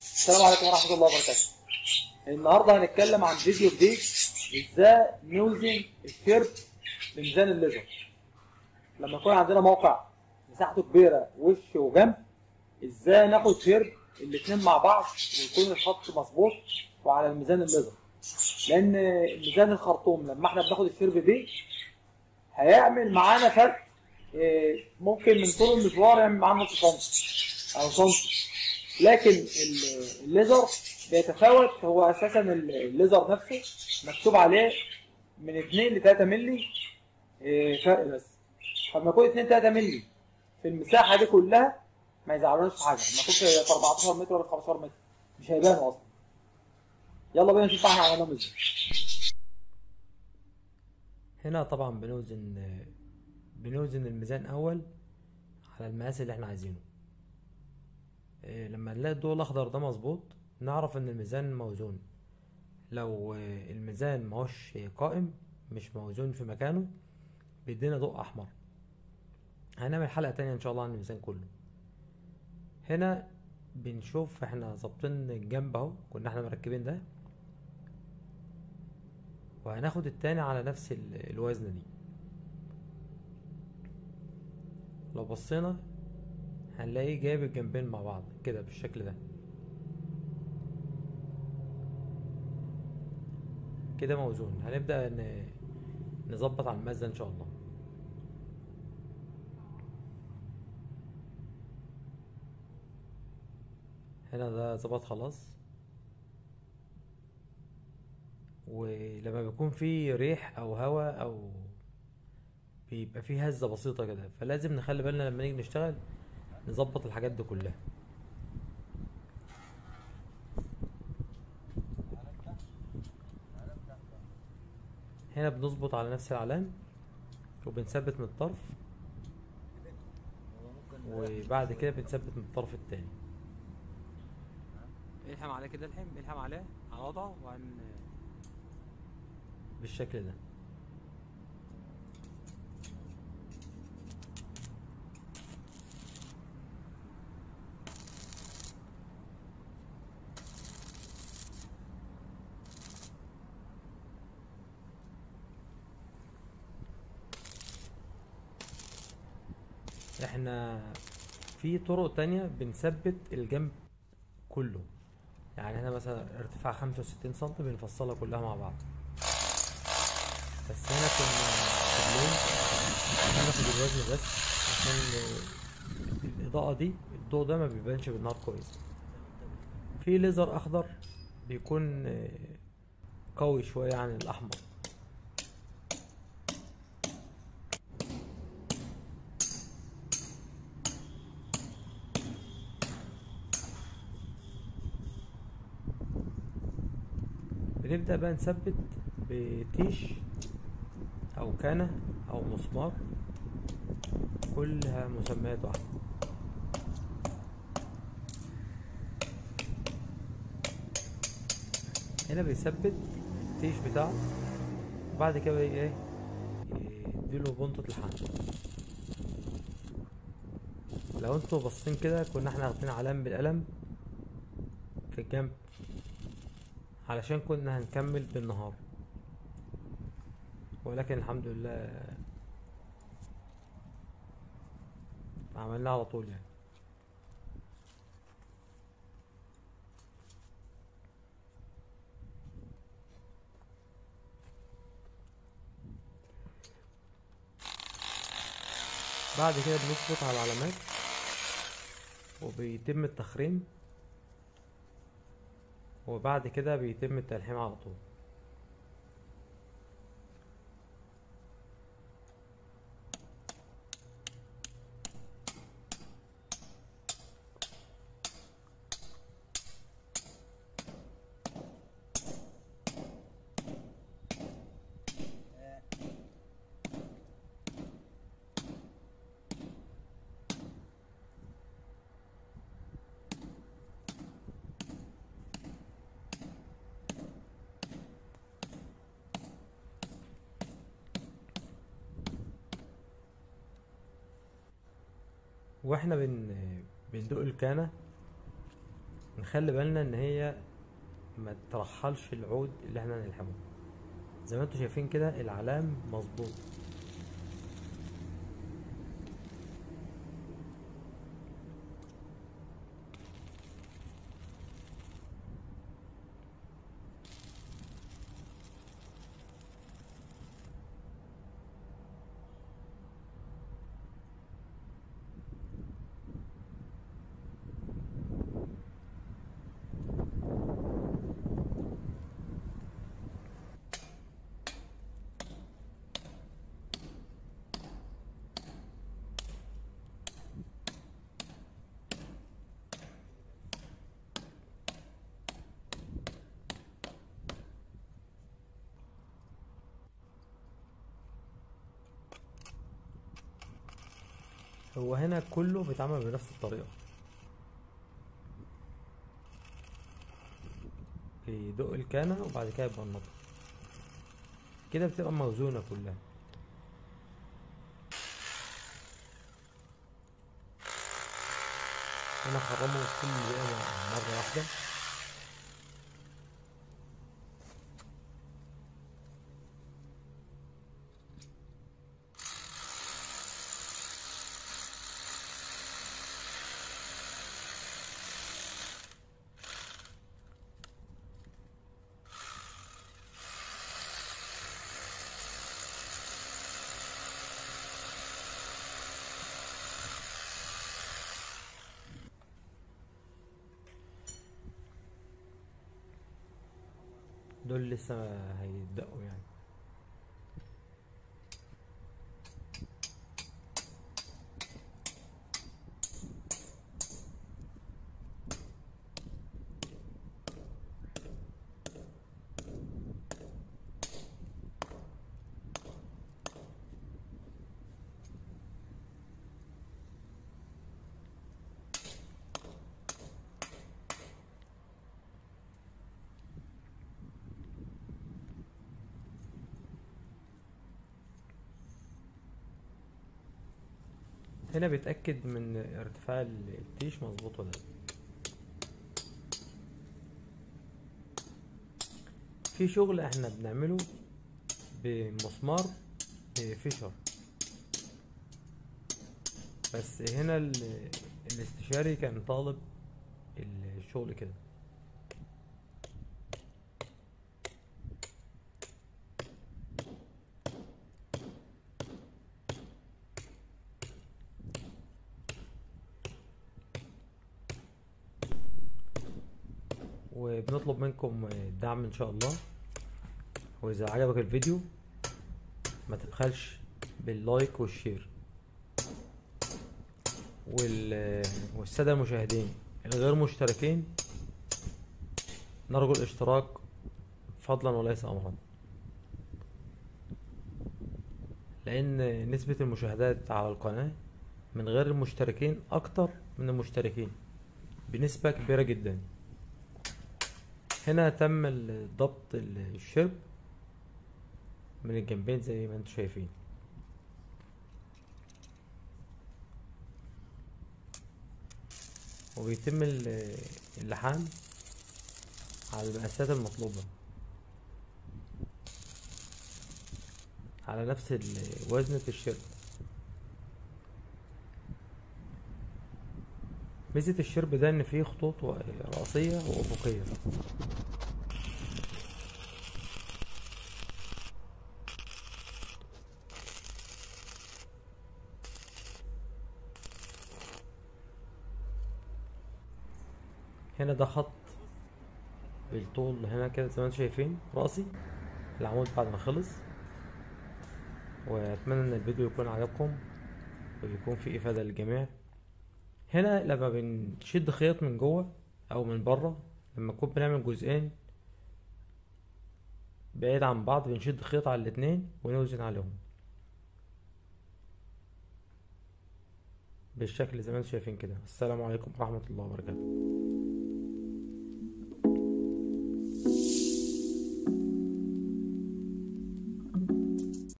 السلام عليكم ورحمة الله وبركاته. النهارده هنتكلم عن فيديو جديد ازاي نوزن الشرب بميزان الليزر. لما يكون عندنا موقع مساحته كبيرة وش وجنب ازاي ناخد شرب الاتنين مع بعض ويكون الخط مظبوط وعلى الميزان الليزر. لأن ميزان الخرطوم لما احنا بناخد الشرب بيه هيعمل معانا فرق إيه، ممكن من طول المشوار يعمل معانا نص سنتي أو سنتي. لكن ال- الليزر بيتفاوت هو اساسا ال- الليزر نفسه مكتوب عليه من 2 ل 3 مللي إيه، فرق بس فلما يكون 2 3 مللي في المساحه دي كلها ما يزعلوناش في حاجه لما يكون في 14 متر ولا في 15 متر مش هيبانوا اصلا يلا بينا نشوف احنا عملناهم ازاي هنا طبعا بنوزن بنوزن الميزان اول على المقاس اللي احنا عايزينه إيه، لما نلاقي الضوء الاخضر ده مظبوط نعرف ان الميزان موزون لو آه، الميزان ماهوش قائم مش موزون في مكانه بيدينا ضوء احمر هنعمل حلقة تانية ان شاء الله عن الميزان كله هنا بنشوف احنا ظابطين الجنب اهو كنا احنا مركبين ده وهناخد التاني على نفس ال- الوزنة دي لو بصينا هنلاقيه جايب الجنبين مع بعض كده بالشكل ده كده موزون هنبدأ ن- نظبط على المزة ان شاء الله هنا ده ظبط خلاص ولما بيكون في ريح او هواء او بيبقى في هزة بسيطة كده فلازم نخلي بالنا لما نيجي نشتغل نظبط الحاجات دي كلها هنا بنظبط على نفس العلام وبنثبت من الطرف وبعد كده بنثبت من الطرف التاني الحم عليه كده الحم الحم عليه على وضعه وهن بالشكل ده احنا في طرق تانية بنثبت الجنب كله يعني هنا مثلا ارتفاع خمسة وستين سنتي بنفصلها كلها مع بعض بس هنا في ال- في اللون هناخد الوزن بس عشان الإضاءة دي الضوء ده ما بيبانش بالنهار كويس في ليزر أخضر بيكون آه، قوي شوية عن الأحمر بنبدأ بقى نثبت بتيش أو كنة أو مسمار كلها مسميات واحدة هنا بيثبت التيش بتاعه وبعد كده بقى ايه يديله بنطة لحام لو انتوا باصين كده كنا احنا واخدين علام بالقلم في الجنب علشان كنا هنكمل بالنهار ولكن الحمد لله عملناه على طول يعني بعد كده بنظبط على العلامات وبيتم التخريم وبعد كده بيتم التلحيم على طول واحنا بن بندق الكانة نخلي بالنا ان هي ما ترحلش العود اللي احنا هنلحمه زي ما انتوا شايفين كده العلام مظبوط هو هنا كله بيتعمل بنفس الطريقة بيدق الكانة وبعد كده يبنطها كده بتبقى موزونة كلها هنا خرموا كل دقيقة مرة واحدة دول لسه هيبدأوا يعني هنا بيتأكد من ارتفاع التيش مظبوط ولا لا في شغل احنا بنعمله بمسمار فيشر بس هنا ال- الاستشاري كان طالب الشغل كده وبنطلب منكم الدعم ان شاء الله واذا عجبك الفيديو ما تبخلش باللايك والشير وال... والسادة المشاهدين الغير مشتركين نرجو الاشتراك فضلا وليس امرا لان نسبة المشاهدات على القناة من غير المشتركين اكتر من المشتركين بنسبة كبيرة جدا هنا تم ال- ضبط ال- الشرب من الجنبين زي ما انتم شايفين وبيتم ال- اللحام على المقاسات المطلوبة على نفس ال- وزنة الشرب ميزة الشرب ده ان فيه خطوط و- رأسية وأفقية هنا ده خط بالطول هنا كده زي ما انتم شايفين راسي العمود بعد ما خلص واتمنى ان الفيديو يكون عجبكم ويكون فيه افادة للجميع هنا لما بنشد خيط من جوه او من بره لما نكون بنعمل جزئين بعيد عن بعض بنشد خيط على الاتنين ونوزن عليهم بالشكل زي ما انتم شايفين كده السلام عليكم ورحمة الله وبركاته